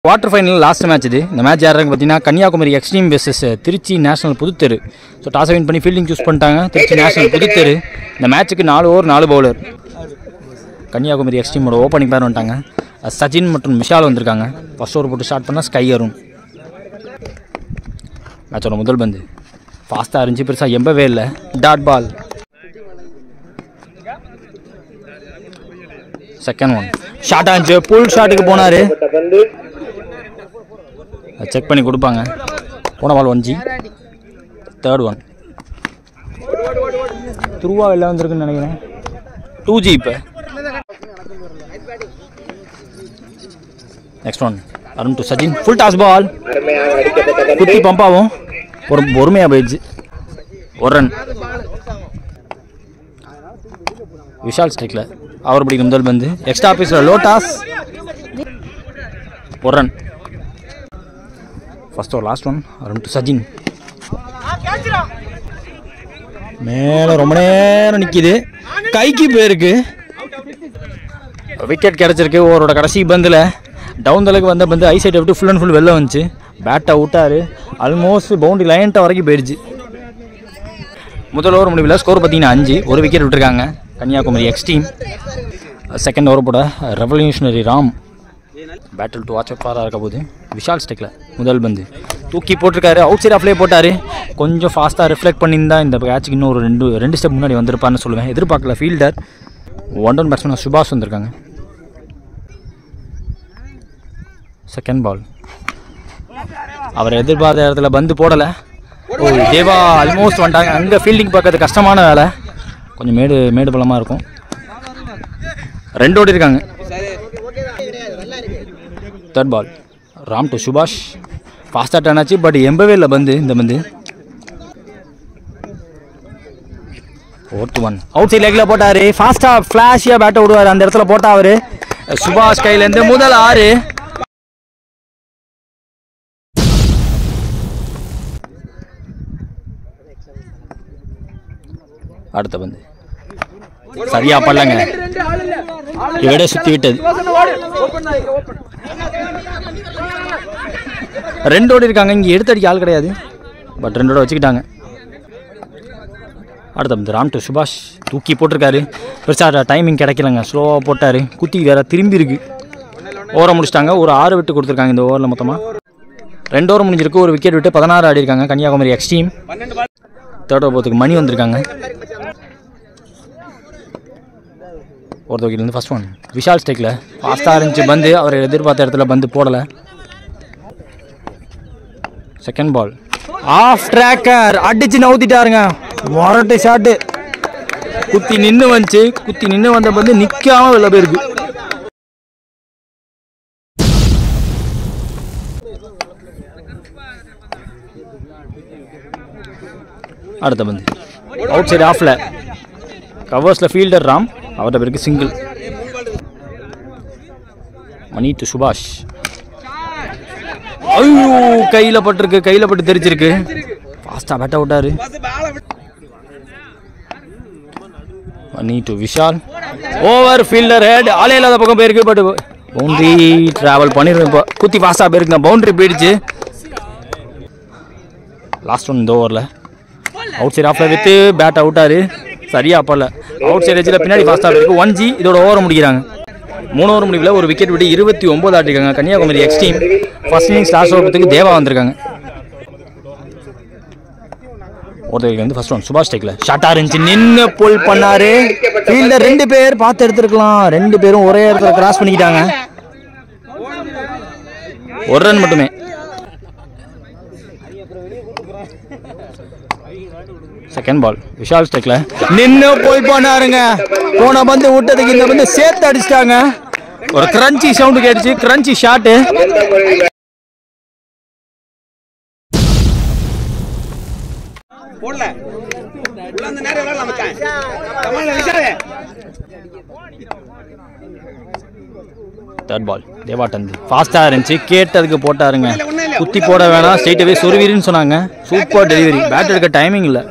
quarter final last match இது இந்த match யாராங்க பார்த்தீங்கன்னா Kanyakumari extreme versus Trichy national Pudutheru so toss win பண்ணி ஃபீல்டிங் சூஸ் பண்ணிட்டாங்க திருச்சி நேஷனல் புதுத்தெரு இந்த மேட்ச்சுக்கு நாலு ஓவர் நாலு பவுலர் கன்னியாகுமரி எக்ஸ்ட்ரீமோட ஓப்பனிங் பேர் வந்துட்டாங்க அஹ் சச்சின் மற்றும் விஷால் வந்திருக்காங்க ஃபர்ஸ்ட் ஓவர் போட்டு ஸ்டார்ட் பண்ணால் ஸ்கை அருண் மேட்சோட முதல் பந்து ஃபாஸ்ட்டாக இருந்துச்சு பெருசாக எம்பவே இல்லை dot ball second one short ஆச்சு புல் ஷாட்டுக்கு போனார் செக் பண்ணி கொடுப்பாங்க போன பால் ஒன் ஜி தேர்ட் ஒன் துருவா வெளில வந்திருக்குன்னு நினைக்கிறேன் டூ ஜி இப்போ next one Arun to Sachin full toss ball குத்தி பம்ப் ஆகும் ஒரு பொறுமையாக போயிடுச்சு ஒரு ரன் விஷால் ஸ்ட்ரைக்கில் அவர் பிடிக்கும் முதல் பந்து எக்ஸ்ட்ரா ஆஃபீஸில் லோ டாஸ் ஒரு run first over last one Arun to Sachin மேலே ரொம்ப நேரம் நிற்கிது கைக்கு போயிருக்கு விக்கெட் கிடச்சிருக்கு ஓவரோட கடைசி பந்தில் டவுன் தலுக்கு வந்த பந்து ஐ சைட் விட்டு ஃபுல் அண்ட் ஃபுல் வெளில வந்துச்சு பேட்டை விட்டாரு ஆல்மோஸ்ட் பவுண்டரி லைன்ட்ட வரைக்கும் போயிடுச்சு முதல் ஓவர் முடிவில் ஸ்கோர் பார்த்தீங்கன்னா அஞ்சு ஒரு விக்கெட் விட்டுருக்காங்க Kanyakumari X team second over போட ரெவல்யூஷனரி ராம் பேட்டில் டு வாட்ச் பாராக இருக்க போது விஷால் ஸ்டெக்கில் முதல் பந்து தூக்கி போட்டிருக்காரு அவுட் சைட் ஆஃப்லேயே போட்டார் கொஞ்சம் ஃபாஸ்ட்டாக ரிஃப்ளெக்ட் பண்ணியிருந்தா இந்த மேட்ச்சுக்கு இன்னும் ஒரு ரெண்டு ரெண்டு ஸ்டெப் முன்னாடி வந்திருப்பான்னு சொல்லுவேன் எதிர்பார்க்கல ஃபீல்டர் ஒன் டவுன் பேட்ஸ்மேன் சுபாஷ் வந்திருக்காங்க செகண்ட் பால் அவர் எதிர்பார்த்த இடத்துல பந்து போடலை ஓ தேவா ஆல்மோஸ்ட் வந்துட்டாங்க அங்கே ஃபீல்டிங் பார்க்கறது கஷ்டமான வேலை கொஞ்சம் மேடு மேடு பள்ளமாக இருக்கும் ரெண்டு ஓடி இருக்காங்க தேர்ட் பால் ராம் டு சுபாஷ் ஃபாஸ்ட்டாக டர்ன் ஆச்சு பட் எம்பவே இல்லை பந்து இந்த பந்து ஃபோர்த் ஒன் அவுட் சைட் லெக்கில் போட்டார் ஃபாஸ்ட்டாக ஃப்ளாஷியாக பேட்டை விடுவார் அந்த இடத்துல போட்டா அவர் சுபாஷ் கையிலேருந்து முதல் ஆறு அடுத்த பந்து சரியா பல்லங்க இவட சுத்தி விட்டது ரெண்டு ஓடி இருக்காங்க இங்கே எடுத்து அடிக்க ஆள் கிடையாது பட் ரெண்டோட வச்சுக்கிட்டாங்க அடுத்த பந்து ராம் டு சுபாஷ் தூக்கி போட்டிருக்காரு பெருசாக டைமிங் கிடைக்கலங்க ஸ்லோவாக போட்டார் குத்தி வேற திரும்பி இருக்கு ஓவரை முடிச்சிட்டாங்க ஒரு ஆறு விட்டு கொடுத்துருக்காங்க இந்த ஓவரில் மொத்தமாக ரெண்டு ஓவர் முடிஞ்சிருக்கு ஒரு விக்கெட் விட்டு பதினாறு ஆடி இருக்காங்க Kanyakumari X team third over போகிறதுக்கு மணி வந்திருக்காங்க ஒருத்த விக்கெட்லேருந்து ஃபர்ஸ்ட் ஒன் விஷால் ஸ்டேக்கில் ஃபாஸ்ட்டாக இருந்துச்சு பந்து அவர் எதிர்பார்த்த இடத்துல பந்து போடலை செகண்ட் பால் ஆஃப் ட்ராக்கர் அடிச்சு நவுத்திட்டாருங்க மொரட்டு ஷாட்டு குத்தி நின்று வந்துச்சு குத்தி நின்று வந்த பந்து நிற்காம வெளில போயிருக்கு அடுத்த பந்து அவுட் சைடு ஆஃப்ல கவர்ஸில் ஃபீல்டர் ராம் அவர்கிட்ட பிறகு சிங்கிள் மணி டு சுபாஷ் ஐயோ கையில் பட்டிருக்கு கையில் பட்டு தெரிச்சிருக்கு ஃபாஸ்ட்டாக பேட்டை விட்டாரு Mani to Vishal over fielder head ஆளே இல்லாத பக்கம் போயிருக்கு பட் பவுண்டரி ட்ராவல் பண்ணிருக்கோம் இப்போ குத்தி ஃபாஸ்ட்டாக போயிருக்குங்க பவுண்டரி போயிடுச்சு லாஸ்ட் ஒன் இந்த ஓவரில் அவுட் சைட் ஆஃப்ல வித்து பேட் அவுட்டாரு சரியா அப்பல அவுட் சைட் வச்சுல பின்னாடி ஃபாஸ்ட்டாக இருக்கு ஒன் ஜி இதோட ஓவர் முடிக்கிறாங்க மூணு ஓவர் முடிவில் ஒரு விக்கெட் விட்டு இருபத்தி ஒம்பது ஆட்டிருக்காங்க Kanyakumari X team first innings last ஓவரத்துக்கு தேவா வந்திருக்காங்க ஒருத்தருக்கு வந்து ஃபர்ஸ்ட் ஒன் சுபாஷ் டேக்கில் ஷார்ட்டாக இருந்துச்சு நின்று புல் பண்ணாரு ஃபீல்டர் ரெண்டு பேர் பார்த்து எடுத்துருக்கலாம் ரெண்டு பேரும் ஒரே இடத்துல கிராஸ் பண்ணிக்கிட்டாங்க ஒரு ரன் மட்டுமே செகண்ட் பால் விஷால் ஸ்டெக்ல நின்று போய் பண்ணாருங்க போன பந்து விட்டதுக்கு இந்த பந்து சேர்த்து அடிச்சிட்டாங்க ஒரு கிரன்ச்சி சவுண்டு கேட்டுச்சு கிரன்ச்சி ஷாட்டு போடல உள்ள அந்த நேரம் விளையாடலாம் மச்சான் கமல்ல விசாரே தேர்ட் பால் தேவா டந்து ஃபாஸ்ட்டாக இருந்துச்சு கேட்டதுக்கு போட்டாருங்க குத்தி போட வேணாம் ஸ்ட்ரெயிட்டவே சொருவீருன்னு சொன்னாங்க சூப்பர் டெலிவரி பேட் எடுக்க டைமிங் இல்லை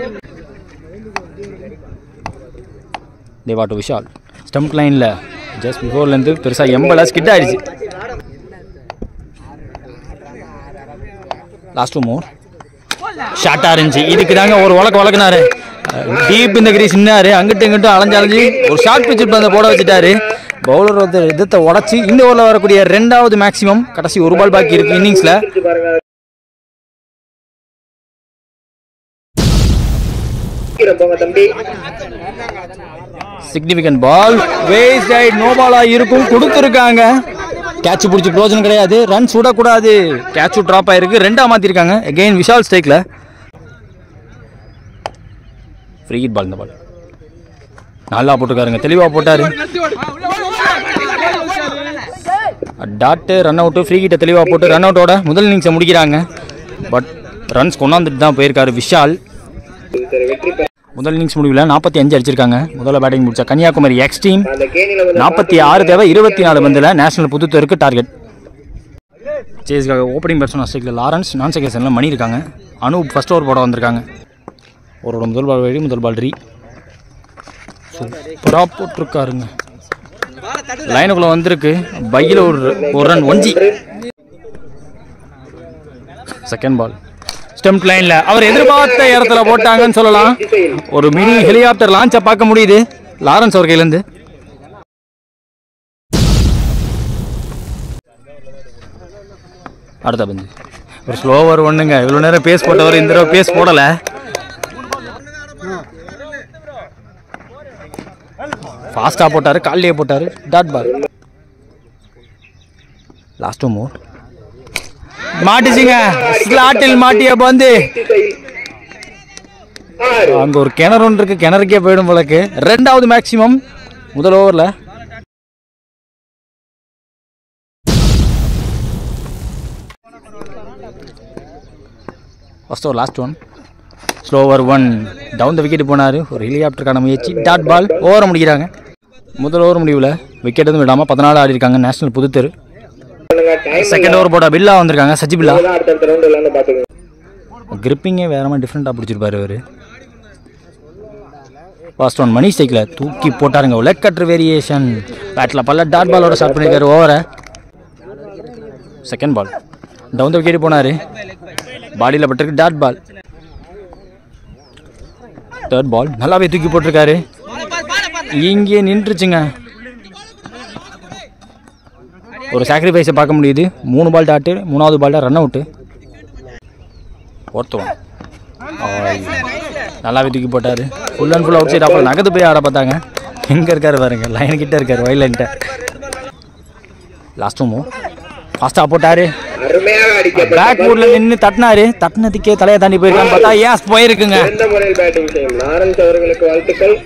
தேவா டு விஷால் ஸ்டம்ப் லைனில் ஜஸ்ட் பிஃபோர்லேருந்து பெருசாக எம்பல ஸ்கிட் ஆயிடுச்சு லாஸ்ட் டூ மோர் ஷார்ட்டாக இருந்துச்சு இதுக்கு தாங்க ஒரு உலக்க வளர்க்குனாரு டீப் இந்த கிரீஸ் நின்னாரு அங்கிட்டு இங்கிட்டும் அலைஞ்சு அலைஞ்சு ஒரு ஷார்ட் பிச்சு பந்த போட வச்சுட்டாரு பவுலர் வந்து இதத்தை உடச்சி இந்த ஓவரில் வரக்கூடிய ரெண்டாவது மேக்ஸிமம் கடைசி ஒரு பால் பாக்கி இருக்கு இன்னிங்ஸில் சிக்னிஃபிகண்ட் பால் வேஸ்ட் ஆயிட் நோ பாலா இருக்கும் கொடுத்துருக்காங்க கேட்ச் பிடிச்சி பிரோஜனம் கிடையாது ரன்ஸ் விடக்கூடாது கேட்ச் ட்ராப் ஆயிருக்கு ரெண்டா மாத்திருக்காங்க அகைன் விஷால் ஸ்டேக்ல ஃப்ரீ ஹிட் பால் இந்த பால் நல்லா போட்டுருக்காருங்க தெளிவாக போட்டாரு டாட்டு ரன் அவுட்டு ஃப்ரீ கிட்ட தெளிவாக போட்டு ரன் அவுட்டோட முதல் இன்னிங்ஸை முடிக்கிறாங்க பட் ரன்ஸ் கொண்டாந்துட்டு தான் போயிருக்காரு விஷால் முதல் இன்னிங்ஸ் முடிவில் நாற்பத்தி அஞ்சு அடிச்சிருக்காங்க முதல்ல பேட்டிங் முடிச்சா கன்னியாகுமரி எக்ஸ் டீம் நாற்பத்தி ஆறு தேவை இருபத்தி நாலு பந்தில் நேஷனல் புதுத்தருக்கு டார்கெட் சேஸ்க்காக ஓப்பனிங் பேட்ஸ்மேன் ஆஸ்ட்ரேலியா லாரன்ஸ் நான் செகேஷனில் மணி இருக்காங்க அனு ஃபர்ஸ்ட் ஓவர் போட வந்திருக்காங்க அவரோட முதல் பால் வழி முதல் பால் ரீ சூப்பராக போட்டிருக்காருங்க லைனுக்குள்ளே வந்திருக்கு பையில் ஒரு ஒரு ரன் ஒஞ்சி செகண்ட் பால் ஸ்டெம்ப் லைனில் அவர் எதிர்பார்த்த இடத்துல போட்டாங்கன்னு சொல்லலாம் ஒரு மினி ஹெலிகாப்டர் லான்ச்சை பார்க்க முடியுது லாரன்ஸ் அவர் கையிலேருந்து அடுத்த பந்து ஒரு ஸ்லோவர் ஒண்ணுங்க இவ்வளோ நேரம் பேஸ் போட்டவர் இந்த தடவை பேஸ் போடலை ஃபாஸ்ட்டாக போட்டார் கால்லையே போட்டார் டாட் பால் லாஸ்ட் மோர் மாட்டிச்சிங்க ஸ்லாட்டில் மாட்டிய பந்து அங்க ஒரு கிணறு ஒன்று இருக்கு கிணறுக்கே போயிடும் போலக்கு ரெண்டாவது மேக்சிமம் முதல் ஓவர்ல first over last one slower one down the wicket போனார் ஒரு ஹெலிகாப்டருக்கான முயற்சி டாட் பால் ஓவரை முடிக்கிறாங்க முதல் ஓவர் முடிவில் விக்கெட் எதுவும் விடாமல் பதினாலு ஆடி இருக்காங்க நேஷனல் புதுத்தெரு செகண்ட் ஓவர் போட பில்லா வந்திருக்காங்க சச்சி பில்லா கிரிப்பிங்கே வேற மாதிரி டிஃப்ரெண்ட்டாக பிடிச்சிருப்பாரு அவர் ஃபர்ஸ்ட் ஒன் மணி ஸ்டைக்கில் தூக்கி போட்டாருங்க லெக் கட்ரு வேரியேஷன் பேட்டில் பல்ல டாட் பாலோட ஸ்டார்ட் பண்ணியிருக்காரு ஓவரை second ball down the wicket போனார் பாடியில் பட்டிருக்கு டாட் பால் தேர்ட் பால் நல்லாவே தூக்கி போட்டிருக்காரு இங்கே நின்றுச்சுங்க ஒரு சாக்ரிஃபைஸை பார்க்க முடியுது மூணு பால் டாட்டு மூணாவது பால்ல ரன் அவுட்டு ஒருத்தவன் நல்லாவே தூக்கி போட்டார் full and full outside அப்புறம் நகது போய் ஆட பார்த்தாங்க எங்கே இருக்காரு பாருங்க லைன் கிட்ட இருக்காரு வைல்ட் லைன்ட்ட லாஸ்ட் மூ ஃபாஸ்ட்டாக போட்டாரு அருமையாக அடிக்கப்பட்ட பேக் போர்டில் நின்று தட்டினாரு தட்டினதுக்கே தலையை தாண்டி போயிருக்கான்னு பார்த்தா ஏஸ் போயிருக்குங்க சிறந்த முறையில் பேட்டிங் செய்யும் லாரன்ஸ் அவர்களுக்கு வாழ்த்துக்கள்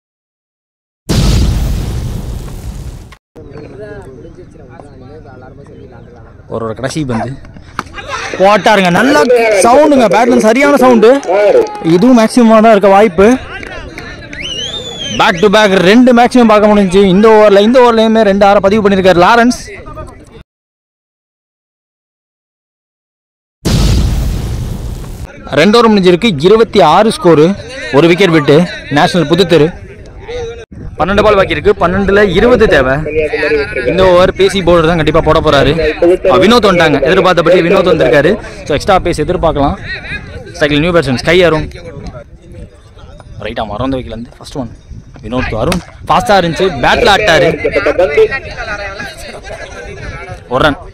ஒரு ஒரு கடைசி பந்து போட்டாருங்க நல்ல சவுண்டுங்க பேட்ல சரியான சவுண்டு ஆறு இதுவும் மேக்ஸிமமாக தான் இருக்க வாய்ப்பு பேக் டு பேக் ரெண்டு மேக்ஸிமம் பார்க்க முடிஞ்சுச்சு இந்த ஓவரில் இந்த ஓவர்லையுமே ரெண்டு ஆறை பதிவு பண்ணியிருக்காரு லாரன்ஸ் ரெண்டு ஓவர் முடிஞ்சிருக்கு இருபத்தி ஆறு ஸ்கோரு ஒரு விக்கெட் விட்டு நேஷனல் புதுத்தெரு பன்னெண்டு பால் பாக்கி இருக்கு பன்னெண்டுல இருபது தேவை கன்னியாகுமரி வெற்றி இந்த ஓவர் பேசி பவுலர் தான் கண்டிப்பாக போட போறாரு அஹ் வினோத் வந்துட்டாங்க எதிர்பார்த்தபடி வினோத் வந்திருக்காரு ஸோ எக்ஸ்ட்ரா பேஸ் எதிர்பார்க்கலாம் cycle new batsman Sky Arun ரைட்டா மறந்து வைக்கலேருந்து first one Vinod to Arun ஃபாஸ்ட்டாக இருந்துச்சு பேட்டில் ஆட்டாரு அடிக்கப்பட்ட பந்து ஒரு ரன்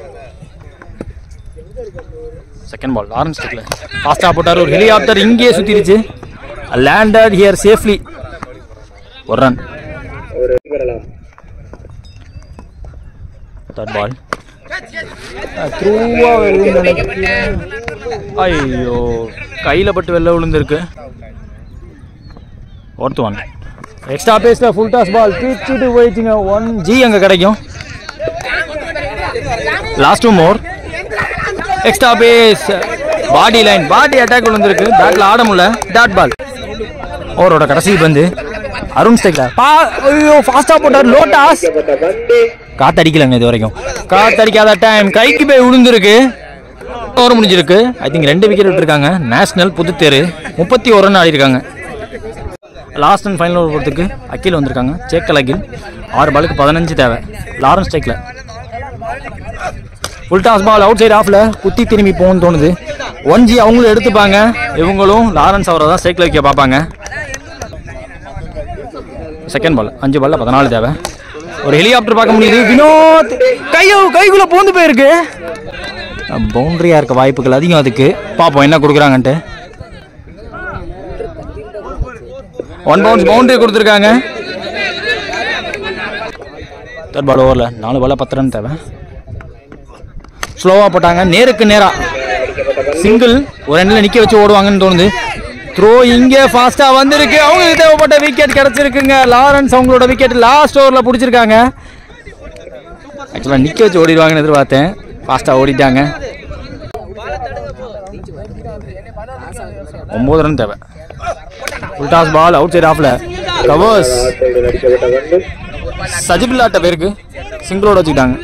செகண்ட் பால் ஆரஞ்ச் ஸ்டிக்கில் ஃபாஸ்ட்டாக போட்டார் ஒரு ஹெலிகாப்டர் இங்கேயே சுற்றிருச்சு லேண்டட் ஹியர் சேஃப்லி ஒரு ரன் ஒரு வரலாம் தேர்ட் பால் த்ரூவா நினைக்கிறேன் ஐயோ கையில் பட்டு வெளில விழுந்திருக்கு ஒருத்து ஒன் எக்ஸ்ட்ரா பேஸில் ஃபுல் டாஸ் பால் பிச்சுட்டு போயிடுச்சுங்க ஒன் ஜி அங்கே கிடைக்கும் last two more extra pace body line body attack விழுந்திருக்கு பேட்டில் ஆட முடியல டாட் பால் ஓவரோட கடைசி பந்து அருண் ஸ்டேக்ல பா ஐயோ ஃபாஸ்ட்டாக போட்டார் லோட்டாஸ் அடிக்கப்பட்ட பந்து காத்தடிக்கலங்க இது வரைக்கும் காத்தடிக்காத டைம் கைக்கு போய் விழுந்திருக்கு ஓவர் முடிஞ்சிருக்கு ஐ திங்க் ரெண்டு விக்கெட் விட்டுருக்காங்க நேஷனல் புதுத்தேரு முப்பத்தி ஒரு ரன் ஆடிருக்காங்க லாஸ்ட் அண்ட் ஃபைனல் ஓவர் போகிறதுக்கு அக்கீல் வந்திருக்காங்க சேக்கல் அகில் ஆறு பாலுக்கு பதினஞ்சு தேவை லாரன்ஸ் ஸ்டேக்கில் full toss ball outside ஆஃப்ல குத்தி திரும்பி போகணும்னு தோணுது ஒன் ஜி அவங்களும் எடுத்துப்பாங்க இவங்களும் லாரன்ஸ் அவரை தான் ஸ்ட்ரைக்கில் வைக்க பார்ப்பாங்க செகண்ட் பால் அஞ்சு பால்ல பதினாலு தேவை ஒரு ஹெலிகாப்டர் பார்க்க முடியுது வினோத் கையோ கைக்குள்ள பூந்து போயிருக்கு பவுண்டரியா இருக்க வாய்ப்புகள் அதிகம் அதுக்கு பார்ப்போம் என்ன கொடுக்குறாங்கன்ட்டு ஒன் பவுன்ஸ் பவுண்டரி கொடுத்துருக்காங்க தேர்ட் பால் ஓவரில் நாலு பால் பத்து ரன் தேவை ஸ்லோவாக போட்டாங்க நேருக்கு நேராக சிங்கிள் ஒரு ரெண்டில் நிற்க வச்சு ஓடுவாங்கன்னு தோணுது த்ரோ இங்கே ஃபாஸ்ட்டாக வந்திருக்கு அவங்களுக்கு தேவைப்பட்ட விக்கெட் கிடச்சிருக்குங்க லாரன்ஸ் அவங்களோட விக்கெட் லாஸ்ட் ஓவரில் பிடிச்சிருக்காங்க ஆக்சுவலாக நிற்க வச்சு ஓடிடுவாங்கன்னு எதிர்பார்த்தேன் ஃபாஸ்ட்டாக ஓடிட்டாங்க ஒம்பது ரன் தேவை full toss ball outside ஆஃப்ல கவர்ஸ் சஜிபில்லாட்ட பேருக்கு சிங்கிளோட வச்சுக்கிட்டாங்க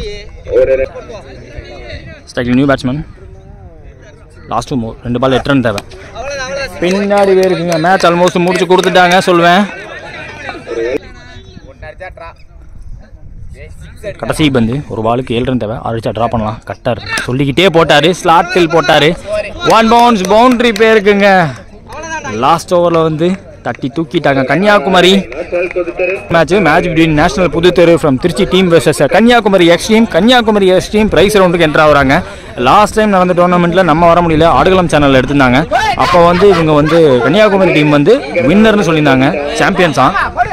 ஸ்ட்ரைக்கில் new batsman last two more ரெண்டு பால் எட்டு ரன் தேவை பின்னாடி பேருக்குங்க மேட்ச் ஆல்மோஸ்ட் முடிச்சு கொடுத்துட்டாங்க சொல்லுவேன் கடைசி பந்து ஒரு பாலுக்கு ஏழு ரன் தேவை அடிச்சா ட்ரா பண்ணலாம் கட்டார் சொல்லிக்கிட்டே போட்டாரு ஸ்லாட்டில் போட்டாரு ஒன் பவுன்ஸ் பவுண்டரி பேருக்குங்க லாஸ்ட் ஓவரில் வந்து தட்டி தூக்கிட்டாங்க Kanyakumari match match between national Pudutheru from Trichy team versus Kanyakumari X team Kanyakumari X team prize ரவுண்டுக்கு என்ட்ரு ஆகுறாங்க லாஸ்ட் டைம் நடந்த டோர்னமெண்ட்டில் நம்ம வர முடியல ஆடுகளம் சேனலில் எடுத்திருந்தாங்க அப்போ வந்து இவங்க வந்து கன்னியாகுமரி டீம் வந்து வின்னர்னு சொல்லியிருந்தாங்க சாம்பியன்ஸா